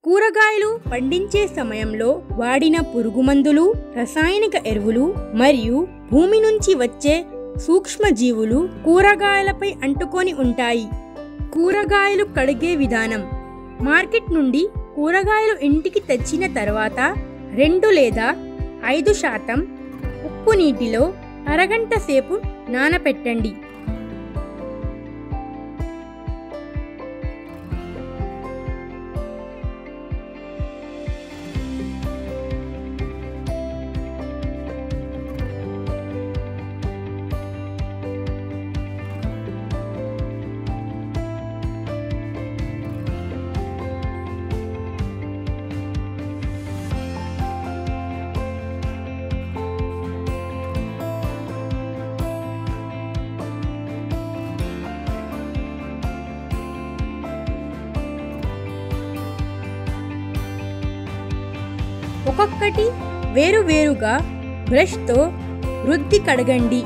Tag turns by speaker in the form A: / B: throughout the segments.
A: కూరగాయలు పండించే సమయంలో వాడిన పురుగుమందులు రసాయనిక ఎరువులు మరియు భూమి నుంచి వచ్చే సూక్ష్మజీవులు కూరగాయలపై అంటుకొని ఉంటాయి కూరగాయలు కడిగే విధానం మార్కెట్ నుండి కూరగాయలు ఇంటికి తెచ్చిన తర్వాత రెండు లేదా ఐదు శాతం ఉప్పు నీటిలో అరగంట సేపు నానపెట్టండి ఒక్కొక్కటి వేరువేరుగా బ్రష్తో రుద్ది కడగండి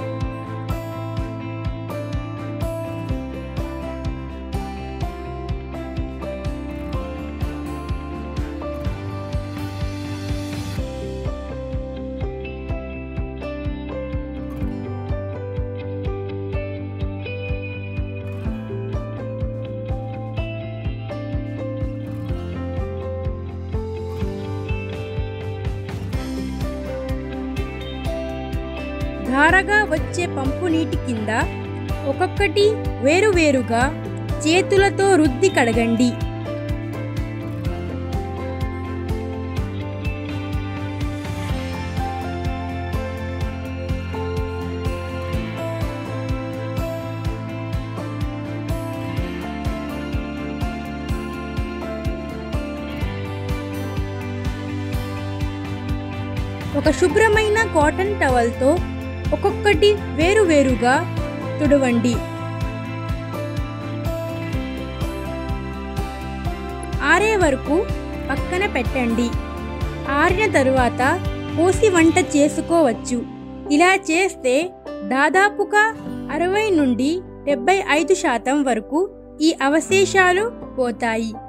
A: ధారగా వచ్చే పంపు నీటి కింద ఒక్కొక్కటి వేరువేరుగా చేతులతో రుద్ది కడగండి ఒక శుభ్రమైన కాటన్ టవల్తో ఒక్కొక్కటి వేరువేరుగా తుడవండి ఆరే వరకు పక్కన పెట్టండి ఆరిన తరువాత పోసి వంట చేసుకోవచ్చు ఇలా చేస్తే దాదాపుగా అరవై నుండి డెబ్బై ఐదు శాతం వరకు ఈ అవశేషాలు పోతాయి